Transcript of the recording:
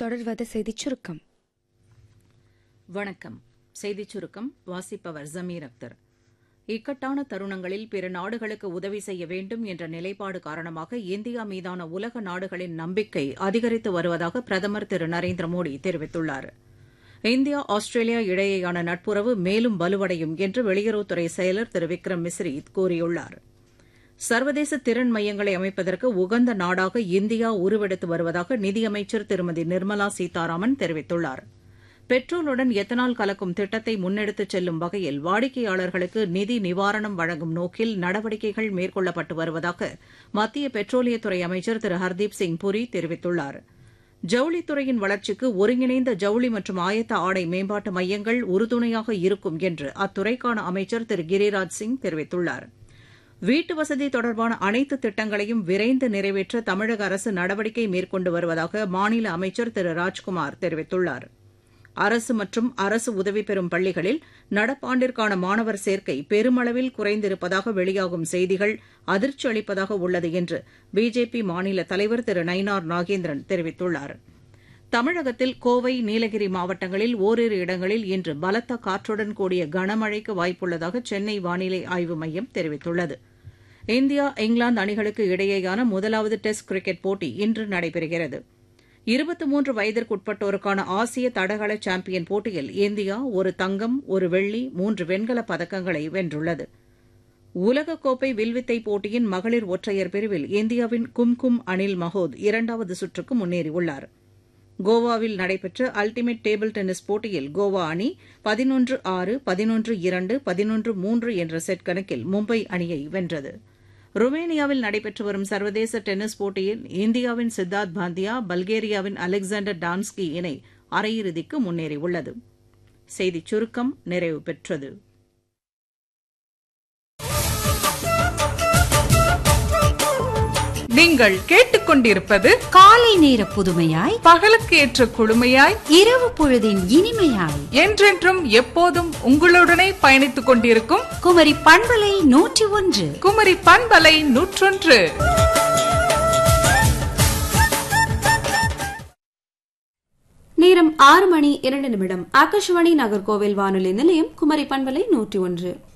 தொடர்வது செய்திச் சுருக்கம் வணக்கம் செய்திச் சுருக்கம் வாசிப்பவர் ஜமீர் அக்தர் இக்கட்டான தருணங்களில் பிற நாடுகளுக்கு உதவி செய்ய வேண்டும் என்ற நிலைப்பாடு காரணமாக இந்தியா மீதான உலக நாடுகளின் நம்பிக்கை அதிகரித்து வருவதாக பிரதமர் திரு நரேந்திர மோடி தெரிவித்துள்ளார் இந்தியா ஆஸ்திரேலியா இடையேயான நட்புறவு மேலும் வலுவடையும் என்று வெளியுறவுத்துறை செயலர் திரு விக்ரம் மிஸ்ரி கூறியுள்ளார் சர்வதேச திறன் மையங்களை அமைப்பதற்கு உகந்த நாடாக இந்தியா உருவெடுத்து வருவதாக நிதியமைச்சர் திருமதி நிர்மலா சீதாராமன் தெரிவித்துள்ளார் பெட்ரோலுடன் எத்தனால் கலக்கும் திட்டத்தை முன்னெடுத்துச் செல்லும் வகையில் வாடிக்கையாளர்களுக்கு நிதி நிவாரணம் வழங்கும் நோக்கில் நடவடிக்கைகள் மேற்கொள்ளப்பட்டு வருவதாக மத்திய பெட்ரோலியத்துறை அமைச்சர் திரு ஹர்தீப் சிங் புரி தெரிவித்துள்ளார் ஜவுளித்துறையின் வளர்ச்சிக்கு ஒருங்கிணைந்த ஜவுளி மற்றும் ஆயத்த ஆடை மேம்பாட்டு மையங்கள் உறுதுணையாக இருக்கும் என்று அத்துறைக்கான அமைச்சர் திரு கிரிராஜ் சிங் தெரிவித்துள்ளாா் வீட்டு வசதி தொடர்பான அனைத்து திட்டங்களையும் விரைந்து நிறைவேற்ற தமிழக அரசு நடவடிக்கை மேற்கொண்டு வருவதாக மாநில அமைச்சர் திரு ராஜ்குமார் தெரிவித்துள்ளார் அரசு மற்றும் அரசு உதவி பெறும் பள்ளிகளில் நடப்பாண்டிற்கான மாணவர் சேர்க்கை பெருமளவில் குறைந்திருப்பதாக வெளியாகும் செய்திகள் அதிர்ச்சி அளிப்பதாக உள்ளது என்று பிஜேபி மாநில தலைவர் திரு நயினார் நாகேந்திரன் தெரிவித்துள்ளார் தமிழகத்தில் கோவை நீலகிரி மாவட்டங்களில் ஓரிரு இடங்களில் இன்று பலத்த காற்றுடன் கூடிய கனமழைக்கு வாய்ப்புள்ளதாக சென்னை வானிலை ஆய்வு மையம் தெரிவித்துள்ளது இந்தியா இங்கிலாந்து அணிகளுக்கு இடையேயான முதலாவது டெஸ்ட் கிரிக்கெட் போட்டி இன்று நடைபெறுகிறது இருபத்தி மூன்று வயதிற்குட்பட்டோருக்கான ஆசிய தடகள சாம்பியன் போட்டியில் இந்தியா ஒரு தங்கம் ஒரு வெள்ளி மூன்று வெண்கலப் பதக்கங்களை வென்றுள்ளது உலகக்கோப்பை வில்வித்தை போட்டியின் மகளிர் ஒற்றையர் பிரிவில் இந்தியாவின் கும்கும் அனில் மஹோத் இரண்டாவது சுற்றுக்கு முன்னேறியுள்ளாா் கோவாவில் நடைபெற்ற அல்டிமேட் டேபிள் டென்னிஸ் போட்டியில் கோவா அணி பதினொன்று ஆறு பதினொன்று இரண்டு பதினொன்று மூன்று என்ற செட் கணக்கில் மும்பை அணியை வென்றது ருமேனியாவில் நடைபெற்று வரும் சர்வதேச டென்னிஸ் போட்டியில் இந்தியாவின் சித்தார்த் பாந்தியா பல்கேரியாவின் அலெக்சாண்டர் டான்ஸ்கி இணை அரையிறுதிக்கு முன்னேறியுள்ளது செய்திச் சுருக்கம் நிறைவு பெற்றது நீங்கள் கேட்டுக்கொண்டிருப்பது காலை நேர புதுமையாய் பகலுக்கு ஏற்ற குழுமையாய் இரவு பொழுதின் இனிமையாய் என்றென்றும் எப்போதும் உங்களுடனே பயணித்துக் கொண்டிருக்கும் குமரி பண்பலை நூற்றி ஒன்று குமரி பண்பலை நூற்றொன்று நேரம் ஆறு மணி இரண்டு நிமிடம் ஆகாஷவாணி நாகர்கோவில் வானொலி நிலையம் குமரி பண்பலை நூற்றி ஒன்று